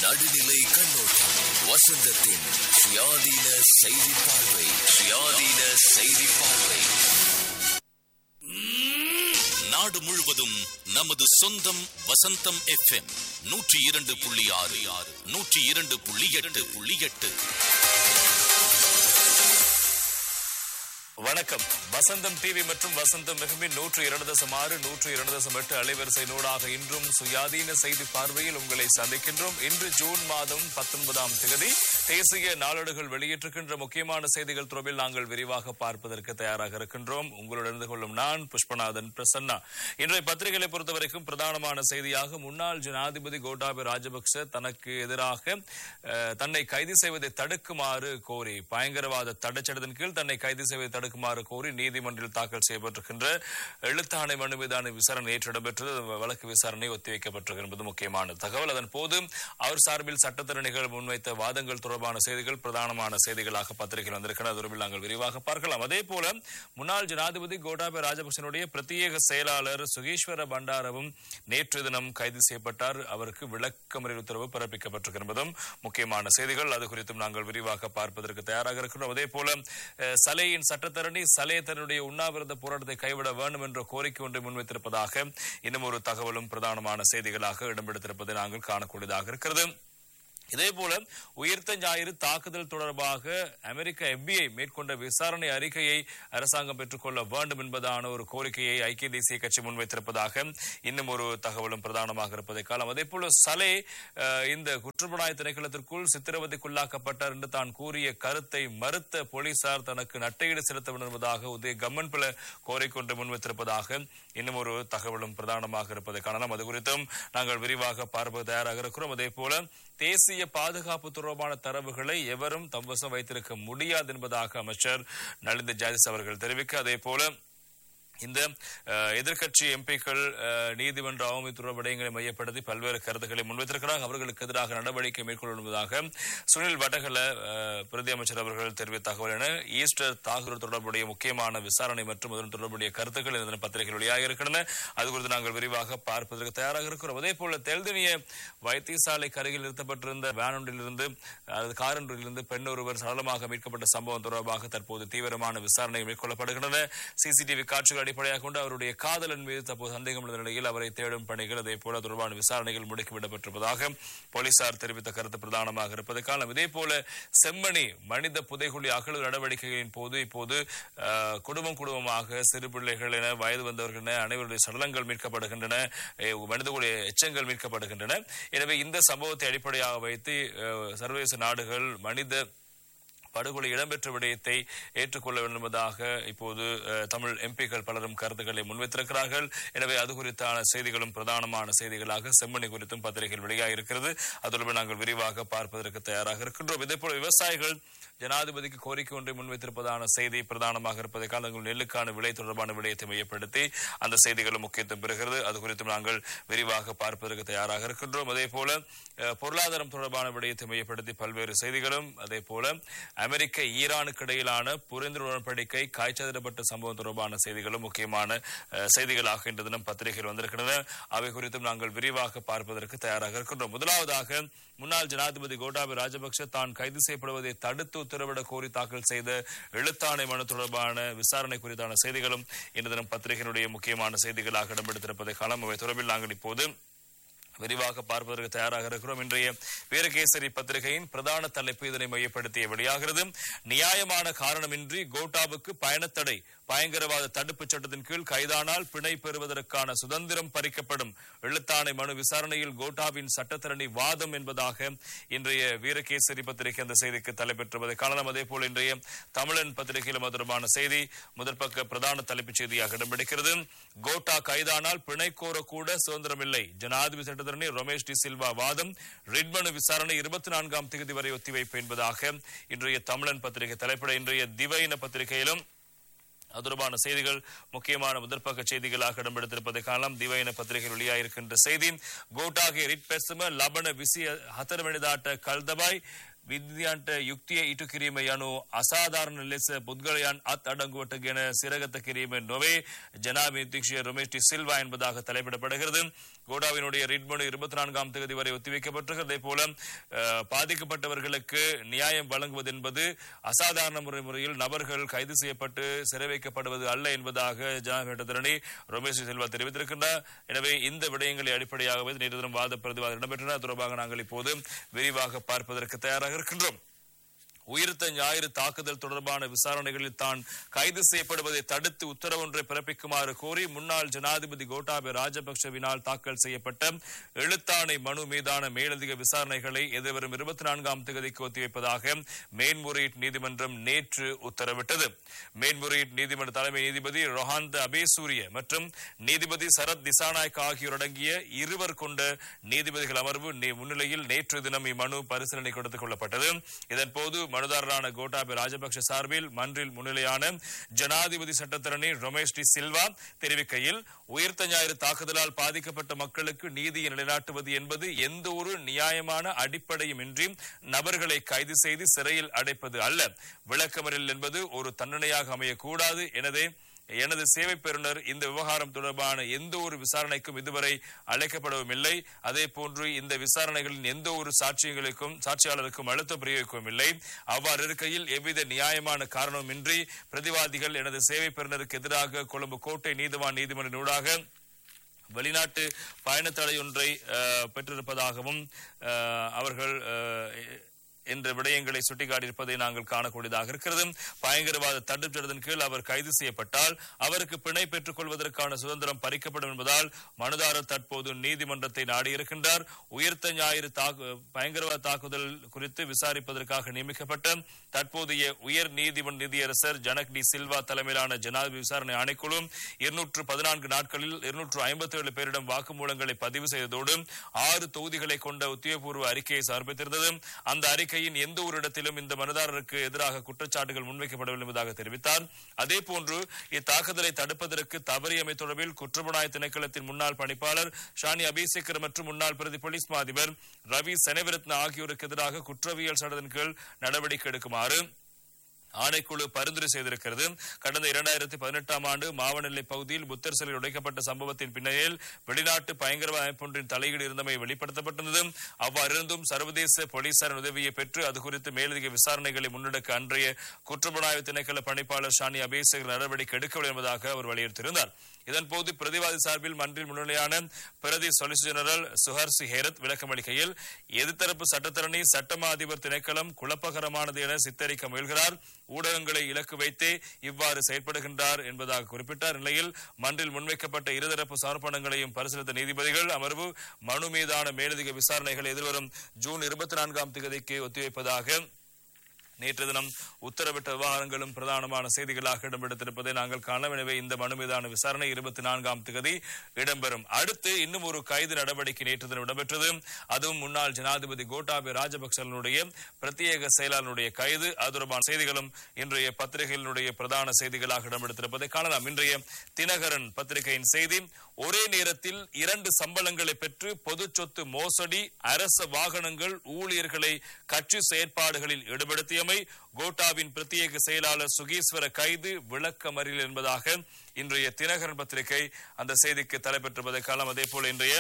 நடுநிலை கண்ணோட்டம் வசந்தத்தின் சுயாதீன செய்தி பார்வை சுயாதீன செய்தி பார்வை நாடு முழுவதும் நமது சொந்தம் வசந்தம் எஃப்எம் நூற்றி இரண்டு புள்ளி ஆறு ஆறு நூற்றி இரண்டு புள்ளி எட்டு புள்ளி எட்டு வணக்கம் வசந்தம் டிவி மற்றும் வசந்தம் மிகமின் நூற்று இரண்டு தசம் ஆறு நூற்று இரண்டு தசம் எட்டு அலைவரிசை நூடாக இன்றும் சுயாதீன செய்தி பார்வையில் உங்களை சந்திக்கின்றோம் இன்று ஜூன் மாதம் பத்தொன்பதாம் தேதி தேசிய நாளேடுகள் வெளியிட்டிருக்கின்ற முக்கியமான செய்திகள் தொடர்பில் நாங்கள் விரிவாக பார்ப்பதற்கு தயாராக இருக்கின்றோம் உங்களுடன் இருந்து கொள்ளும் நான் புஷ்பநாதன் பிரசன்னா இன்றைய பத்திரிகைகளை பொறுத்தவரைக்கும் பிரதானமான செய்தியாக முன்னாள் ஜனாதிபதி கோட்டாபய ராஜபக்ச தனக்கு எதிராக அஹ், தன்னை கைது செய்வதை தடுக்குமாறு கோரி பயங்கரவாத தடைச்சட்டத்தின் கீழ் தன்னை கைது செய்வதை தடுக்குமாறு கோரி நீதிமன்றில் தாக்கல் செய்யப்பட்டிருக்கின்ற எழுத்தாணை மனு மீதான விசாரணை நேற்று இடம்பெற்றது அந்த வழக்கு விசாரணை ஒத்திவைக்கப்பட்டிருக்கிறது என்பது முக்கியமான தகவல் அதன் போது அவர் சார்பில் சட்டத்தரணிகள் முன்வைத்த வாதங்கள் தொடர்பான செய்திகள் பிரதானமான செய்திகளாக பத்திரிகையில் வந்திருக்கின்றன அது தொடர்பில் நாங்கள் விரிவாக பார்க்கலாம் அதே போல முன்னாள் ஜனாதிபதி கோட்டாபய ராஜபக்சனுடைய பிரத்யேக செயலாளர் சுகேஸ்வர பண்டாரவும் நேற்று தினம் கைது செய்யப்பட்டார் அவருக்கு விளக்கமறியல் உத்தரவு பிறப்பிக்கப்பட்டிருக்கிறது என்பதும் முக்கியமான செய்திகள் அது குறித்தும் நாங்கள் விரிவாக பார்ப்பதற்கு தயாராக இருக்கின்றோம் அதே போல அஹ், சலேயின் சட்டத்தரணி சலே தன்னுடைய உண்ணாவிரத போராட்டத்தை கைவிட வேண்டும் என்ற கோரிக்கை ஒன்றை முன்வைத்திருப்பதாக இன்னும் ஒரு தகவலும் பிரதானமான செய்திகளாக இடம்பெடுத்திருப்பதை நாங்கள் காணக்கூடியதாக இருக்கிறது இதே போல உயிர்த்த ஞாயிறு தாக்குதல் தொடர்பாக அமெரிக்க FBI மேற்கொண்ட விசாரணை அறிக்கையை அரசாங்கம் பெற்றுக்கொள்ள வேண்டும் என்பதான ஒரு கோரிக்கையை ஐக்கிய தேசிய கட்சி முன்வைத்திருப்பதாக இன்னும் ஒரு தகவலும் பிரதானமாக இருப்பதை காலம் அதே போல சலே அஹ், இந்த குற்றப்புலனாய திணைக்களத்திற்குள் சித்திரவதைக்குள்ளாக்கப்பட்டார் என்று தான் கூறிய கருத்தை மறுத்த போலீசார் தனக்கு நட்டையீடு செலுத்த வேண்டும் என்பதாக உதய கம்மன் பில கோரிக்கை ஒன்றை முன்வைத்திருப்பதாக இன்னும் ஒரு தகவலும் பிரதானமாக இருப்பதை காணலாம் அது குறித்தும் நாங்கள் விரிவாக பார்ப்பது தயாராக இருக்கிறோம் அதே போல தேசிய பாதுகாப்பு தொடர்பான தரவுகளை எவரும் தம்வசம் வைத்திருக்க முடியாது என்பதாக அமைச்சர் நலிந்த ஜாதிஸ் அவர்கள் தெரிவிக்க அதே போல இந்த அஹ், எதிர்க்கட்சி எம்பிக்கள் அஹ், நீதிமன்ற அவமதிப்பு விடயங்களை மையப்படுத்தி பல்வேறு கருத்துக்களை முன்வைத்திருக்கிறார் அவர்களுக்கு எதிராக நடவடிக்கை மேற்கொள்வதாக சுனில் வடகல அஹ், பிரதி அமைச்சர் அவர்கள் தெரிவித்த தகவல் என ஈஸ்டர் தாக்குதல் தொடர்புடைய முக்கியமான விசாரணை மற்றும் அதன் தொடர்புடைய கருத்துக்கள் இந்த பத்திரிகைகள் வெளியாக இருக்கின்றன அது குறித்து நாங்கள் விரிவாக பார்ப்பதற்கு தயாராக இருக்கிறோம் அதே போல தெல்தனிய வைத்தியசாலைக்கு அருகில் நிறுத்தப்பட்டிருந்த வேன் ஒன்றிலிருந்து அதாவது கார் ஒன்றிலிருந்து பெண் ஒருவர் சடலமாக மீட்கப்பட்ட சம்பவம் தொடர்பாக தற்போது தீவிரமான விசாரணை மேற்கொள்ளப்படுகின்றன சிசிடிவி காட்சிகள் அடிப்படையாக கொண்டு அவருடைய காதலன் மீது தற்போது சந்தேகம் உள்ள நிலையில் அவரை தேடும் பணிகள் அதே போல தொடர்பான விசாரணைகள் முடுக்கிவிடப்பட்டிருப்பதாக போலீசார் தெரிவித்த கருத்து பிரதானமாக இருப்பதை காலம் இதே போல செம்மணி மனித புதைகுழி அகழ்வு நடவடிக்கைகளின் போது இப்போது அஹ், குடும்பம் குடும்பமாக சிறு பிள்ளைகள் என வயது வந்தவர்கள் என அனைவருடைய சடலங்கள் மீட்கப்படுகின்றன அஹ், மனிதகுடைய எச்சங்கள் மீட்கப்படுகின்றன எனவே இந்த சம்பவத்தை அடிப்படையாக வைத்து அஹ், சர்வதேச நாடுகள் மனித படுகொலை இடம்பெற்ற விடயத்தை ஏற்றுக்கொள்ள வேண்டும் என்பதாக இப்போது அஹ், தமிழ் எம்பிக்கள் பலரும் கருத்துக்களை முன்வைத்திருக்கிறார்கள் எனவே அது குறித்தான செய்திகளும் பிரதானமான செய்திகளாக செம்மணி குறித்தும் பத்திரிகைகள் வெளியாக இருக்கிறது அதோடு நாங்கள் விரிவாக பார்ப்பதற்கு தயாராக இருக்கின்றோம் இதே போல விவசாயிகள் ஜனாதிபதிக்கு கோரிக்கை ஒன்றை முன்வைத்திருப்பதான செய்தி பிரதானமாக இருப்பதை காலங்கள் நெல்லுக்கான விலை தொடர்பான விடயத்தை மையப்படுத்தி அந்த செய்திகளும் முக்கியத்துவம் பெறுகிறது அது குறித்தும் நாங்கள் விரிவாக பார்ப்பதற்கு தயாராக இருக்கின்றோம் அதே போல அஹ், பொருளாதாரம் தொடர்பான விடயத்தை மையப்படுத்தி பல்வேறு செய்திகளும் அதே போல அமெரிக்க ஈரானுக்கு இடையிலான புரிந்துணர்வு உடன்படிக்கை காய்ச்சதிடப்பட்ட சம்பவம் தொடர்பான செய்திகளும் முக்கியமான அஹ், செய்திகளாக இன்று தினம் பத்திரிகையில் வந்திருக்கின்றன அவை குறித்தும் நாங்கள் விரிவாக பார்ப்பதற்கு தயாராக இருக்கின்றோம் முதலாவதாக முன்னாள் ஜனாதிபதி கோட்டாபய ராஜபக்ஷ தான் கைது செய்யப்படுவதை தடுத்து உத்தரவிட கோரி தாக்கல் செய்த எழுத்தாணை மனு தொடர்பான விசாரணை குறித்தான செய்திகளும் இன்று தினம் பத்திரிகையினுடைய முக்கியமான செய்திகளாக இடம்பெடுத்திருப்பதை காலம் அவை தொடர்பில் நாங்கள் இப்போது விரிவாக பார்ப்பதற்கு தயாராக இருக்கிறோம் இன்றைய வீரகேசரி பத்திரிகையின் பிரதான தலைப்பு இதனை மையப்படுத்திய வெளியாகிறது நியாயமான காரணமின்றி கோட்டாவுக்கு பயணத்தடை பயங்கரவாத தடுப்புச் சட்டத்தின் கீழ் கைதானால் பிணை பெறுவதற்கான சுதந்திரம் பறிக்கப்படும் எழுத்தாணை மனு விசாரணையில் கோட்டாவின் சட்டத்தரணி வாதம் என்பதாக இன்றைய வீரகேசரி பத்திரிகை அந்த செய்திக்கு தலைப்பெற்றுவதை காணலாம் அதே போல இன்றைய தமிழன் பத்திரிகையிலும் அது தொடர்பான செய்தி முதற்பக்க பிரதான தலைப்புச் செய்தியாக இடம்பிடிக்கிறது கோட்டா கைதானால் பிணை கோரக்கூட சுதந்திரமில்லை ஜனாதிபதி சட்டத்தரணி ரமேஷ் டி சில்வா வாதம் ரிட்மனு விசாரணை இருபத்தி நான்காம் தேதி வரை ஒத்திவைப்பு என்பதாக இன்றைய தமிழன் பத்திரிகை தலைப்பிட இன்றைய திவையின பத்திரிகையிலும் அது தொடர்பான செய்திகள் முக்கியமான முதற்பக்க செய்திகளாக இடம்பெடுத்திருப்பதை காணலாம் திவையின பத்திரிகை வெளியாயிருக்கின்ற செய்தி கோட்டாகே ரிட் பெசும லபன விசிய ஹத்தரவெனிதாட்ட கல்தபாய் විද්‍යාන්ට යුක්තිය ඉටු කිරීම යනු අසාධාරණ ලෙස පුද්ගලයන් අත් අඩංගුවට ගෙන சிரகத்த කිරීම නොවේ ஜனாபி அத்தியட்சர் ரமேஷ் டி சில்வா என்பதாக தலைப்பிடப்படுகிறது கோடாவினுடைய ரிட்மனு இருபத்தி நான்காம் தேதி வரை ஒத்திவைக்கப்பட்டிருக்கிறது அதே போல அஹ், பாதிக்கப்பட்டவர்களுக்கு நியாயம் வழங்குவது என்பது அசாதாரண முறை முறையில் நபர்கள் கைது செய்யப்பட்டு சிறை வைக்கப்படுவது அல்ல என்பதாக ஜனாதிபதி திரணி ரமேஷ் டி சில்வா தெரிவித்திருக்கின்றார் எனவே இந்த விடயங்களை அடிப்படையாகவே நேற்று தினம் வாத பிரதிவாதம் இடம்பெற்றன அது தொடர்பாக நாங்கள் இப்போது விரிவாக பார்ப்பதற்கு தயாராக இருக்கின்றோம் உயிர்த்த ஞாயிறு தாக்குதல் தொடர்பான விசாரணைகளில் தான் கைது செய்யப்படுவதை தடுத்து உத்தரவு ஒன்றை பிறப்பிக்குமாறு கோரி முன்னாள் ஜனாதிபதி கோட்டாபய ராஜபக்சவினால் தாக்கல் செய்யப்பட்ட எழுத்தாணை மனு மீதான மேலதிக விசாரணைகளை எதிர்வரும் இருபத்தி நான்காம் தேதிக்கு ஒத்திவைப்பதாக மேன்முறையீட்டு நீதிமன்றம் நேற்று உத்தரவிட்டது மேன்முறையீட்டு நீதிமன்ற தலைமை நீதிபதி ரொஹாந்த அபேசூரிய மற்றும் நீதிபதி சரத் திசாநாயக் ஆகியோர் அடங்கிய இருவர் கொண்ட நீதிபதிகள் அமர்வு நே- முன்னிலையில் நேற்று தினம் இம்மனு பரிசீலனைக்கு எடுத்துக் கொள்ளப்பட்டது இதன்போது மனுதாரரான கோட்டாபய ராஜபக்ஷ சார்பில் மன்றில் முன்னிலையான ஜனாதிபதி சட்டத்தரணி ரமேஷ் டி சில்வா தெரிவிக்கையில் உயிர்த்த ஞாயிறு தாக்குதலால் பாதிக்கப்பட்ட மக்களுக்கு நீதியை நிலைநாட்டுவது என்பது எந்த ஒரு நியாயமான அடிப்படையும் இன்றி நபர்களை கைது செய்து சிறையில் அடைப்பது அல்ல விளக்கமறியல் என்பது ஒரு தண்டனையாக அமையக்கூடாது எனவே எனது சேவை பெறுநர் இந்த விவகாரம் தொடர்பான எந்த ஒரு விசாரணைக்கும் இதுவரை அழைக்கப்படவும் இல்லை அதே போன்று இந்த விசாரணைகளின் எந்த ஒரு சாட்சியங்களுக்கும் சாட்சியாளருக்கும் அழுத்தம் பிரயோகிக்கவும் இல்லை அவ்வாறு இருக்கையில் எவ்வித நியாயமான காரணமின்றி பிரதிவாதிகள் எனது சேவை பெறுநருக்கு எதிராக கொழும்பு கோட்டை நீதிவான் நீதிமன்ற ஊடாக வெளிநாட்டு பயணத்தடை ஒன்றை அஹ், பெற்றிருப்பதாகவும் அஹ், அவர்கள் அஹ், என்ற விடயங்களை சுட்டிக்காட்டியிருப்பதை நாங்கள் காணக்கூடியதாக இருக்கிறது பயங்கரவாத தடுப்பு சட்டத்தின் கீழ் அவர் கைது செய்யப்பட்டால் அவருக்கு பிணை பெற்றுக் கொள்வதற்கான சுதந்திரம் பறிக்கப்படும் என்பதால் மனுதாரர் தற்போது நீதிமன்றத்தை நாடியிருக்கின்றார் உயிர்த்த ஞாயிறு தாக்கு பயங்கரவாத தாக்குதல் குறித்து விசாரிப்பதற்காக நியமிக்கப்பட்ட தற்போதைய உயர் நீதிமன்ற நீதியரசர் ஜனக் டி சில்வா தலைமையிலான ஜனாதிபதி விசாரணை ஆணைக்குழு இருநூற்று பதினான்கு நாட்களில் இருநூற்று ஐம்பத்தி ஏழு பேரிடம் வாக்குமூலங்களை பதிவு செய்ததோடு ஆறு தொகுதிகளை கொண்ட உத்தியோகபூர்வ அறிக்கையை சமர்ப்பித்திருந்தது அந்த அறிக்கையின் எந்த ஒரு இடத்திலும் இந்த மனுதாரருக்கு எதிராக குற்றச்சாட்டுகள் முன்வைக்கப்படவில்லை என்பதாக தெரிவித்தார் அதே போன்று இத்தாக்குதலை தடுப்பதற்கு தவறியமை தொடர்பில் குற்றப்புலனாய்வு திணைக்களத்தின் முன்னாள் பணிப்பாளர் ஷானி அபிசேகர் மற்றும் முன்னாள் பிரதி போலீஸ் மா அதிபர் ரவி செனவிரத்ன ஆகியோருக்கு எதிராக குற்றவியல் சட்டத்தின் கீழ் நடவடிக்கை எடுக்குமாறு ஆணைக்குழு பரிந்துரை செய்திருக்கிறது கடந்த இரண்டாயிரத்தி பதினெட்டாம் ஆண்டு மாவனெல்லை பகுதியில் புத்தர் சிலை உடைக்கப்பட்ட சம்பவத்தின் பின்னணியில் வெளிநாட்டு பயங்கரவாத அமைப்பொன்றின் தலையீடு இருந்தமை வெளிப்படுத்தப்பட்டது அவ்வாறிருந்தும் சர்வதேச போலீசாரின் உதவியை பெற்று அது குறித்து மேலதிக விசாரணைகளை முன்னெடுக்க அன்றைய குற்றப்புலனாய்வு திணைக்கள பணிப்பாளர் ஷானி அபேசகர் நடவடிக்கை எடுக்கவில்லை என்பதாக அவர் வலியுறுத்தியிருந்தார் இதன்போது பிரதிவாதி சார்பில் மன்றில் முன்னிலையான பிரதி சொலிசிட்டர் ஜெனரல் சுஹர்சி ஹேரத் விளக்கமளிக்கையில் எதிர்த்தரப்பு சட்டத்தரணி சட்டமா அதிபர் திணைக்களம் குழப்பகரமானது என சித்தரிக்க முயல்கிறார் ஊடகங்களை இலக்கு வைத்தே இவ்வாறு செயற்படுகின்றார் என்பதாக குறிப்பிட்டார் நிலையில் மன்றில் முன்வைக்கப்பட்ட இருதரப்பு சமர்ப்பணங்களையும் பரிசீலித்த நீதிபதிகள் அமர்வு மனு மீதான மேலதிக விசாரணைகளை எதிர்வரும் ஜூன் இருபத்தி நான்காம் தேதிக்கு ஒத்திவைப்பதாக நேற்று தினம் உத்தரவிட்ட விவகாரங்களும் பிரதானமான செய்திகளாக இடம்பெடுத்திருப்பதை நாங்கள் காணலாம் எனவே இந்த மனு மீதான விசாரணை இருபத்தி நான்காம் தேதி இடம்பெறும் அடுத்து இன்னும் ஒரு கைது நடவடிக்கை நேற்று தினம் இடம்பெற்றது அதுவும் முன்னாள் ஜனாதிபதி கோட்டாபய ராஜபக்சனுடைய பிரத்யேக செயலாளருடைய கைது அது தொடர்பான செய்திகளும் இன்றைய பத்திரிகைகளினுடைய பிரதான செய்திகளாக இடம்பெடுத்திருப்பதை காணலாம் இன்றைய தினகரன் பத்திரிகையின் செய்தி ஒரே நேரத்தில் இரண்டு சம்பளங்களை பெற்று பொது சொத்து மோசடி அரச வாகனங்கள் ஊழியர்களை கட்சி செயற்பாடுகளில் ஈடுபடுத்தியமை கோட்டாவின் பிரத்யேக செயலாளர் சுகீஸ்வர கைது விளக்கமறியல் என்பதாக இன்றைய தினகரன் பத்திரிகை அந்த செய்திக்கு தலைப்பெற்றிருப்பதை காலம் அதே போல இன்றைய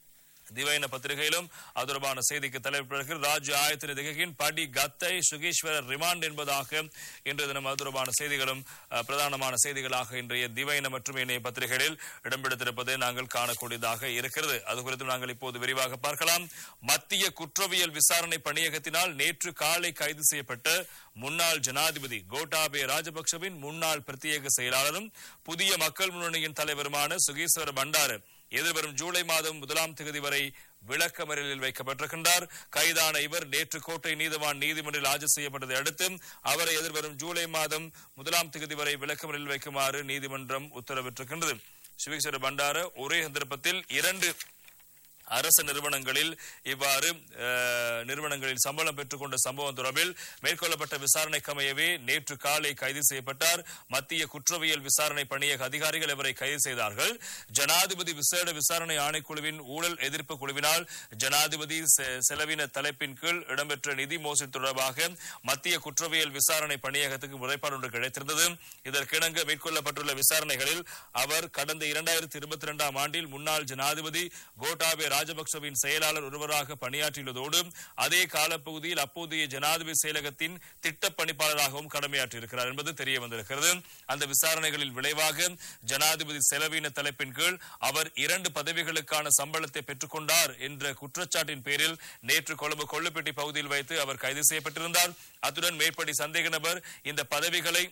திவைன பத்திரிகையிலும் அது தொடர்பான செய்திக்கு தலைப்பிடுகிறது ராஜ்ய ஆயத்தின திகையின் படி கத்தை சுகேஸ்வரர் ரிமாண்ட் என்பதாக இன்று தினம் அது தொடர்பான செய்திகளும் அஹ், பிரதானமான செய்திகளாக இன்றைய திவைன மற்றும் இணைய பத்திரிகைகளில் இடம்பெடுத்திருப்பதை நாங்கள் காணக்கூடியதாக இருக்கிறது அது குறித்து நாங்கள் இப்போது விரிவாக பார்க்கலாம் மத்திய குற்றவியல் விசாரணை பணியகத்தினால் நேற்று காலை கைது செய்யப்பட்ட முன்னாள் ஜனாதிபதி கோட்டாபய ராஜபக்சவின் முன்னாள் பிரத்யேக செயலாளரும் புதிய மக்கள் முன்னணியின் தலைவருமான சுகேஸ்வர பண்டார எதிர்வரும் ஜூலை மாதம் முதலாம் தேதி வரை விளக்கமறியலில் வைக்கப்பட்டிருக்கின்றார் கைதான இவர் நேற்று கோட்டை நீதவான் நீதிமன்றில் ஆஜர் செய்யப்பட்டதை அடுத்து அவரை எதிர்வரும் ஜூலை மாதம் முதலாம் தேதி வரை விளக்கமறியலில் வைக்குமாறு நீதிமன்றம் உத்தரவிட்டிருக்கின்றது சிவகேஸ்வர பண்டார ஒரே சந்தர்ப்பத்தில் இரண்டு அரசு நிறுவனங்களில் இவ்வாறு அஹ், நிறுவனங்களில் சம்பளம் பெற்றுக்கொண்ட சம்பவம் தொடர்பில் மேற்கொள்ளப்பட்ட விசாரணைக்கமையவே நேற்று காலை கைது செய்யப்பட்டார் மத்திய குற்றவியல் விசாரணை பணியக அதிகாரிகள் இவரை கைது செய்தார்கள் ஜனாதிபதி விசேட விசாரணை ஆணைக்குழுவின் ஊழல் எதிர்ப்பு குழுவினால் ஜனாதிபதி செ- செலவின தலைப்பின் கீழ் இடம்பெற்ற நிதி மோசடி தொடர்பாக மத்திய குற்றவியல் விசாரணை பணியகத்துக்கு முறைப்பாடு ஒன்று கிடைத்திருந்தது இதற்கிணங்க மேற்கொள்ளப்பட்டுள்ள விசாரணைகளில் அவர் கடந்த இரண்டாயிரத்தி இருபத்தி இரண்டாம் ஆண்டில் முன்னாள் ஜனாதிபதி கோட்டாபே ராஜபக்சவின் செயலாளர் ஒருவராக பணியாற்றியுள்ளதோடு அதே காலப்பகுதியில் அப்போதைய ஜனாதிபதி செயலகத்தின் திட்டப் பணிப்பாளராகவும் கடமையாற்றியிருக்கிறார் என்பது தெரிய வந்திருக்கிறது அந்த விசாரணைகளில் விளைவாக ஜனாதிபதி செலவின தலைப்பின் கீழ் அவர் இரண்டு பதவிகளுக்கான சம்பளத்தை பெற்றுக்கொண்டார் என்ற குற்றச்சாட்டின் பேரில் நேற்று கொழும்பு கொள்ளுப்பட்டி பகுதியில் வைத்து அவர் கைது செய்யப்பட்டிருந்தார் அத்துடன் மேற்படி சந்தேக நபர் இந்த பதவிகளை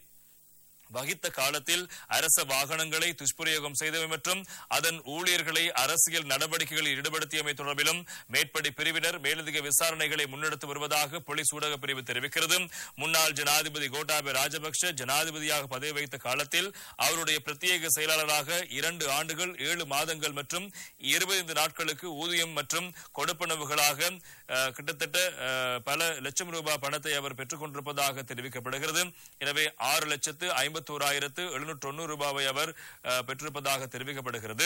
வகித்த காலத்தில் அரச வாகனங்களை துஷ்பிரயோகம் செய்தவை மற்றும் அதன் ஊழியர்களை அரசியல் நடவடிக்கைகளில் ஈடுபடுத்தியமை தொடர்பிலும் மேற்படி பிரிவினர் மேலதிக விசாரணைகளை முன்னெடுத்து வருவதாக போலீஸ் ஊடக பிரிவு தெரிவிக்கிறது முன்னாள் ஜனாதிபதி கோட்டாபய ராஜபக்ஷ ஜனாதிபதியாக பதவி வகித்த காலத்தில் அவருடைய பிரத்யேக செயலாளராக இரண்டு ஆண்டுகள் ஏழு மாதங்கள் மற்றும் இருபத்தைந்து நாட்களுக்கு ஊதியம் மற்றும் கொடுப்பனவுகளாக அஹ், கிட்டத்தட்ட அஹ், பல லட்சம் ரூபாய் பணத்தை அவர் பெற்றுக் கொண்டிருப்பதாக தெரிவிக்கப்படுகிறது எனவே ஆறு லட்சத்து ஐம்பத்தோராயிரத்து எழுநூற்று தொண்ணூறு ரூபாவை அவர் அஹ், பெற்றிருப்பதாக தெரிவிக்கப்படுகிறது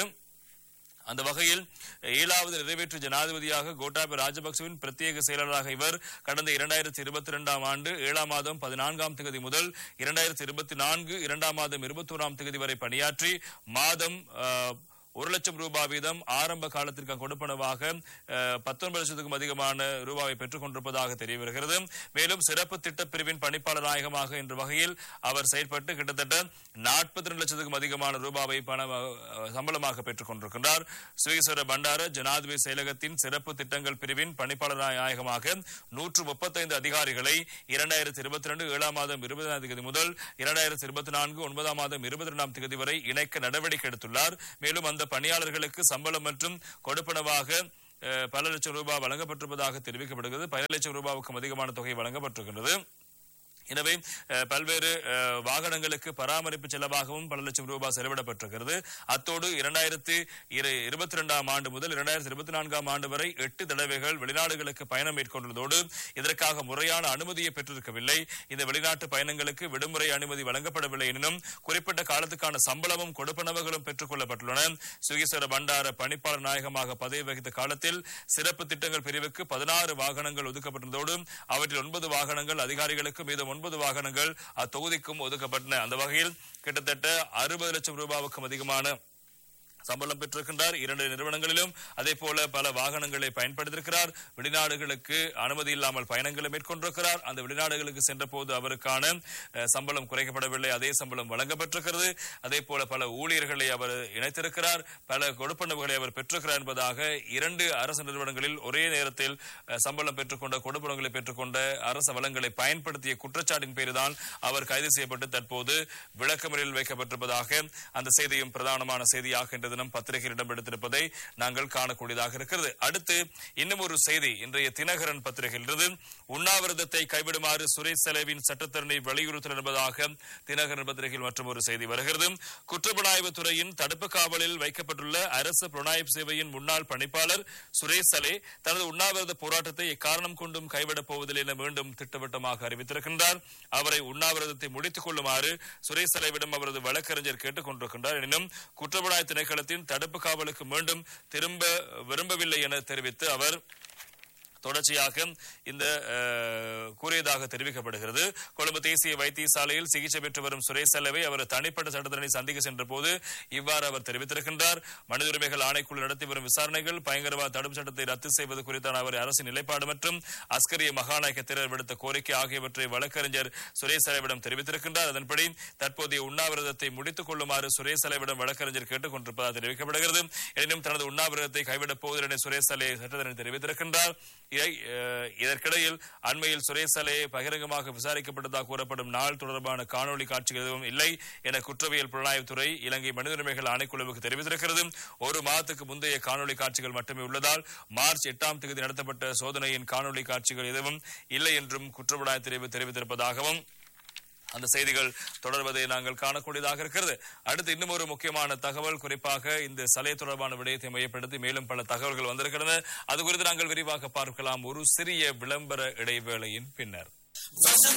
அந்த வகையில் ஏழாவது நிறைவேற்று ஜனாதிபதியாக கோட்டாபய ராஜபக்சவின் பிரத்யேக செயலாளராக இவர் கடந்த இரண்டாயிரத்தி இருபத்தி இரண்டாம் ஆண்டு ஏழாம் மாதம் பதினான்காம் தேதி முதல் இரண்டாயிரத்தி இருபத்தி நான்கு இரண்டாம் மாதம் இருபத்தோராம் தேதி வரை பணியாற்றி மாதம் அஹ், ஒரு லட்சம் ரூபாய் வீதம் ஆரம்ப காலத்திற்கு கொடுப்பனவாக அஹ், பத்தொன்பது லட்சத்துக்கும் அதிகமான ரூபாவை பெற்றுக் கொண்டிருப்பதாக தெரிய வருகிறது மேலும் சிறப்பு திட்ட பிரிவின் பணிப்பாளர் நாயகமாக என்ற வகையில் அவர் செயல்பட்டு கிட்டத்தட்ட நாற்பத்தி ரெண்டு லட்சத்துக்கும் அதிகமான ரூபாவை பண அஹ், சம்பளமாக பெற்றுக் கொண்டிருக்கின்றார் சுவேஸ்வர பண்டார ஜனாதிபதி செயலகத்தின் சிறப்பு திட்டங்கள் பிரிவின் பணிப்பாளர் நாயகமாக நூற்று முப்பத்தைந்து அதிகாரிகளை இரண்டாயிரத்தி இருபத்தி ரெண்டு ஏழாம் மாதம் இருபதாம் தேதி முதல் இரண்டாயிரத்தி இருபத்தி நான்கு ஒன்பதாம் மாதம் இருபத்தி இரண்டாம் தேதி வரை இணைக்க நடவடிக்கை எடுத்துள்ளார் மேலும் அந்த பணியாளர்களுக்கு சம்பளம் மற்றும் கொடுப்பனவாக அஹ், பல லட்சம் ரூபாய் வழங்கப்பட்டிருப்பதாக தெரிவிக்கப்படுகிறது பல லட்சம் ரூபாவுக்கும் அதிகமான தொகை வழங்கப்பட்டிருக்கின்றது எனவே அஹ், பல்வேறு அஹ், வாகனங்களுக்கு பராமரிப்பு செலவாகவும் பல லட்சம் ரூபாய் செலவிடப்பட்டிருக்கிறது அத்தோடு இரண்டாயிரத்தி இருபத்தி இரண்டாம் ஆண்டு முதல் இரண்டாயிரத்தி இருபத்தி நான்காம் ஆண்டு வரை எட்டு தடவைகள் வெளிநாடுகளுக்கு பயணம் மேற்கொண்டுள்ளதோடு இதற்காக முறையான அனுமதியை பெற்றிருக்கவில்லை இந்த வெளிநாட்டு பயணங்களுக்கு விடுமுறை அனுமதி வழங்கப்படவில்லை எனினும் குறிப்பிட்ட காலத்துக்கான சம்பளமும் கொடுப்பனவுகளும் பெற்றுக் கொள்ளப்பட்டுள்ளன சுகீஸ்வர பண்டார பணிப்பாளர் நாயகமாக பதவி வகித்த காலத்தில் சிறப்பு திட்டங்கள் பிரிவுக்கு பதினாறு வாகனங்கள் ஒதுக்கப்பட்டிருந்ததோடு அவற்றில் ஒன்பது வாகனங்கள் அதிகாரிகளுக்கு மீதம் ஒன்பது வாகனங்கள் அத்தொகுதிக்கும் ஒதுக்கப்பட்டன அந்த வகையில் கிட்டத்தட்ட அறுபது லட்சம் ரூபாவுக்கும் அதிகமான சம்பளம் பெற்றிருக்கின்றார் இரண்டு நிறுவனங்களிலும் அதே போல பல வாகனங்களை பயன்படுத்தியிருக்கிறார் வெளிநாடுகளுக்கு அனுமதி இல்லாமல் பயணங்களை மேற்கொண்டிருக்கிறார் அந்த வெளிநாடுகளுக்கு சென்ற போது அவருக்கான அஹ், சம்பளம் குறைக்கப்படவில்லை அதே சம்பளம் வழங்கப்பட்டிருக்கிறது அதே போல பல ஊழியர்களை அவர் இணைத்திருக்கிறார் பல கொடுப்பனவுகளை அவர் பெற்றிருக்கிறார் என்பதாக இரண்டு அரசு நிறுவனங்களில் ஒரே நேரத்தில் அஹ், சம்பளம் பெற்றுக்கொண்ட கொடுப்பனங்களை பெற்றுக்கொண்ட அரச வளங்களை பயன்படுத்திய குற்றச்சாட்டின் பேரில்தான் அவர் கைது செய்யப்பட்டு தற்போது விளக்கமறியலில் வைக்கப்பட்டிருப்பதாக அந்த செய்தியும் பிரதானமான செய்தியாக இன்று தினம் பத்திரிகையில் இடம்பெடுத்திருப்பதை நாங்கள் காணக்கூடியதாக இருக்கிறது அடுத்து இன்னும் ஒரு செய்தி இன்றைய தினகரன் பத்திரிகையிலிருந்து உண்ணாவிரதத்தை கைவிடுமாறு சுரேஷ் செலவின் சட்டத்தரணி வலியுறுத்தல் என்பதாக தினகரன் பத்திரிகையில் மற்றும் ஒரு செய்தி வருகிறது குற்றப்புலனாய்வு துறையின் தடுப்பு காவலில் வைக்கப்பட்டுள்ள அரசு புலனாய்வு சேவையின் முன்னாள் பணிப்பாளர் சுரேஷ் சலே தனது உண்ணாவிரத போராட்டத்தை எக்காரணம் கொண்டும் கைவிடப் போவதில்லை என மீண்டும் திட்டவட்டமாக அறிவித்திருக்கின்றார் அவரை உண்ணாவிரதத்தை முடித்துக் கொள்ளுமாறு சுரேஷ் சலேவிடம் அவரது வழக்கறிஞர் கேட்டுக் கொண்டிருக்கின்றார் எனினும் குற்றப்புலனாய்வு திணைக்களத்தின் தடுப்பு காவலுக்கு மீண்டும் திரும்ப விரும்பவில்லை என தெரிவித்து அவர் தொடர்ச்சியாக இந்த அஹ், கூறியதாக தெரிவிக்கப்படுகிறது கொழும்பு தேசிய வைத்தியசாலையில் சிகிச்சை பெற்று வரும் சுரேஷ் செலவை அவர் தனிப்பட்ட சட்டத்தரணி சந்திக்க சென்ற போது இவ்வாறு அவர் தெரிவித்திருக்கின்றார் மனித உரிமைகள் ஆணைக்குழு நடத்தி வரும் விசாரணைகள் பயங்கரவாத தடுப்பு சட்டத்தை ரத்து செய்வது குறித்தான அவர் அரசின் நிலைப்பாடு மற்றும் அஸ்கரிய மகாநாயகத்தினர் விடுத்த கோரிக்கை ஆகியவற்றை வழக்கறிஞர் சுரேஷ் செலவிடம் தெரிவித்திருக்கின்றார் அதன்படி தற்போதைய உண்ணாவிரதத்தை முடித்துக் கொள்ளுமாறு சுரேஷ் செலவிடம் வழக்கறிஞர் கேட்டுக் கொண்டிருப்பதாக தெரிவிக்கப்படுகிறது எனினும் தனது உண்ணாவிரதத்தை கைவிடப் போவதில்லை என சுரேஷ் சலே சட்டத்தரணி தெரிவித்திருக்கின்றார் இதை, அஹ், இதற்கிடையில் அண்மையில் சுரேஷ் சலே பகிரங்கமாக விசாரிக்கப்பட்டதாக கூறப்படும் நாள் தொடர்பான காணொலி காட்சிகள் எதுவும் இல்லை என குற்றவியல் புலனாய்வுத்துறை இலங்கை மனித உரிமைகள் ஆணைக்குழுவுக்கு தெரிவித்திருக்கிறது ஒரு மாதத்துக்கு முந்தைய காணொலி காட்சிகள் மட்டுமே உள்ளதால் மார்ச் எட்டாம் தேதி நடத்தப்பட்ட சோதனையின் காணொலி காட்சிகள் எதுவும் இல்லை என்றும் குற்றப்புலனாய்வு தெரிவித்திருப்பதாகவும் அந்த செய்திகள் தொடர்வதை நாங்கள் காணக்கூடியதாக இருக்கிறது அடுத்து இன்னும் ஒரு முக்கியமான தகவல் குறிப்பாக இந்த சலை தொடர்பான விடயத்தை மையப்படுத்தி மேலும் பல தகவல்கள் வந்திருக்கிறது அது குறித்து நாங்கள் விரிவாக பார்க்கலாம் ஒரு சிறிய விளம்பர இடைவேளையின் பின்னர்